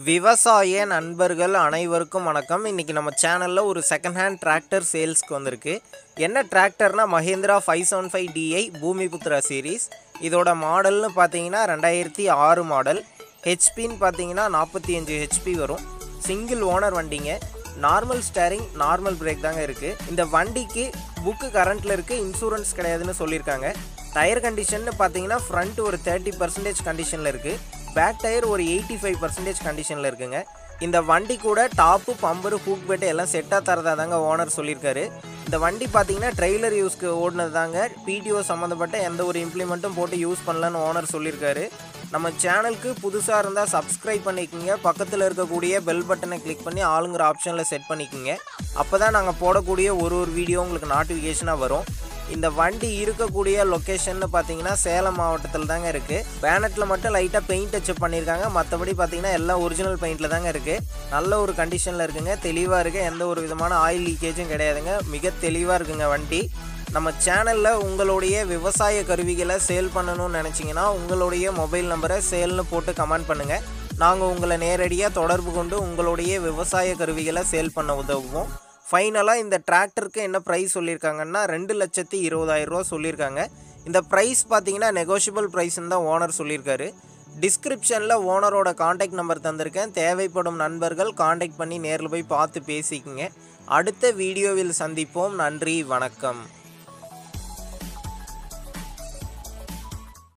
விவசாய நண்பர்கள் அனைவருக்கும் வணக்கம் இன்றைக்கி நம்ம சேனலில் ஒரு செகண்ட் ஹேண்ட் டிராக்டர் சேல்ஸ்க்கு வந்திருக்கு என்ன டிராக்டர்னா Mahindra five seven five DI Bhoomiputra series இதோட மாடல்னு பார்த்தீங்கன்னா ரெண்டாயிரத்தி ஆறு மாடல் ஹெச்பின்னு பார்த்தீங்கன்னா நாற்பத்தி அஞ்சு ஹெச்பி வரும் சிங்கிள் ஓனர் வண்டிங்க நார்மல் ஸ்டேரிங் நார்மல் பிரேக் தாங்க இருக்குது இந்த வண்டிக்கு புக்கு கரண்ட்டில் இருக்குது இன்சூரன்ஸ் கிடையாதுன்னு சொல்லியிருக்காங்க டயர் கண்டிஷன்னு பார்த்தீங்கன்னா ஃப்ரண்ட் ஒரு தேர்ட்டி பர்சன்டேஜ் கண்டிஷனில் இருக்குது பேக் டயர் ஒரு எயிட்டி ஃபைவ் பர்சன்டேஜ் கண்டிஷனில் இருக்குங்க இந்த வண்டி கூட டாப்பு பம்பரு ஹூக் பெட்டு எல்லாம் செட்டாக தரதா தாங்க ஓனர் சொல்லியிருக்காரு இந்த வண்டி பார்த்தீங்கன்னா ட்ரெய்லர் யூஸ்க்கு ஓடினது தாங்க பிடிஓ சம்மந்தப்பட்ட எந்த ஒரு இம்ப்ளிமெண்ட்டும் போட்டு யூஸ் பண்ணலன்னு ஓனர் சொல்லியிருக்காரு நம்ம சேனலுக்கு புதுசாக இருந்தால் சப்ஸ்கிரைப் பண்ணிக்கோங்க பக்கத்தில் இருக்கக்கூடிய பெல் பட்டனை கிளிக் பண்ணி ஆளுங்கிற ஆப்ஷனில் செட் பண்ணிக்கோங்க அப்போ தான் நாங்கள் போடக்கூடிய ஒரு ஒரு வீடியோ உங்களுக்கு நோட்டிஃபிகேஷனாக வரும் இந்த வண்டி இருக்கக்கூடிய லொக்கேஷன் பார்த்தீங்கன்னா சேலம் மாவட்டத்தில் தாங்க இருக்குது பேனட்டில் மட்டும் லைட்டாக பெயிண்ட் டச்சப் பண்ணியிருக்காங்க மற்றபடி பார்த்தீங்கன்னா எல்லாம் ஒரிஜினல் பெயிண்டில் தாங்க இருக்குது நல்ல ஒரு கண்டிஷனில் இருக்குங்க தெளிவாக இருக்குது எந்த ஒரு விதமான ஆயில் லீக்கேஜும் கிடையாதுங்க மிக தெளிவாக இருக்குங்க வண்டி நம்ம சேனலில் உங்களுடைய விவசாய கருவிகளை சேல் பண்ணணும்னு நினச்சிங்கன்னா உங்களுடைய மொபைல் நம்பரை சேல்னு போட்டு கமெண்ட் பண்ணுங்கள் நாங்கள் உங்களை நேரடியாக தொடர்பு கொண்டு உங்களுடைய விவசாய கருவிகளை சேல் பண்ண உதவுவோம் ஃபைனலாக இந்த டிராக்டருக்கு என்ன ப்ரைஸ் சொல்லியிருக்காங்கன்னா ரெண்டு லட்சத்தி இருபதாயிரம் ரூபா சொல்லியிருக்காங்க இந்த ப்ரைஸ் பார்த்தீங்கன்னா நெகோஷியபிள் ப்ரைஸ்ன்னு தான் ஓனர் சொல்லியிருக்காரு டிஸ்கிரிப்ஷனில் ஓனரோட காண்டாக்ட் நம்பர் தந்திருக்கேன் தேவைப்படும் நண்பர்கள் காண்டாக்ட் பண்ணி நேரில் போய் பார்த்து பேசிக்கங்க அடுத்த வீடியோவில் சந்திப்போம் நன்றி வணக்கம்